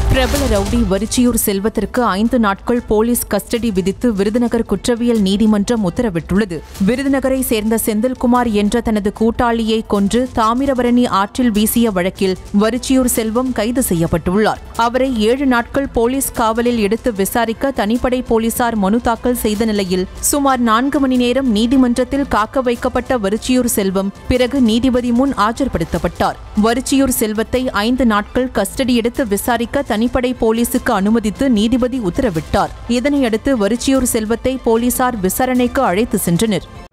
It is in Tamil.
பிரபல ரவுடி வரிச்சியூர் செல்வத்திற்கு ஐந்து நாட்கள் போலீஸ் கஸ்டடி விதித்து விருதுநகர் குற்றவியல் நீதிமன்றம் உத்தரவிட்டுள்ளது விருதுநகரை சேர்ந்த செந்தில்குமார் என்ற தனது கூட்டாளியை கொன்று தாமிரபரணி ஆற்றில் வீசிய வழக்கில் வரிச்சியூர் செல்வம் கைது செய்யப்பட்டுள்ளார் அவரை ஏழு நாட்கள் போலீஸ் காவலில் எடுத்து விசாரிக்க தனிப்படை போலீசார் மனு தாக்கல் செய்த நிலையில் சுமார் நான்கு மணி நேரம் நீதிமன்றத்தில் காக்க வைக்கப்பட்ட வரிச்சியூர் செல்வம் பிறகு நீதிபதி முன் ஆஜர்படுத்தப்பட்டார் வரிச்சியூர் செல்வத்தை ஐந்து நாட்கள் கஸ்டடி எடுத்து விசாரிக்க தனிப்படை போலீசுக்கு அனுமதித்து நீதிபதி உத்தரவிட்டார் இதனையடுத்து வரிச்சியூர் செல்வத்தை போலீசார் விசாரணைக்கு அழைத்து சென்றனர்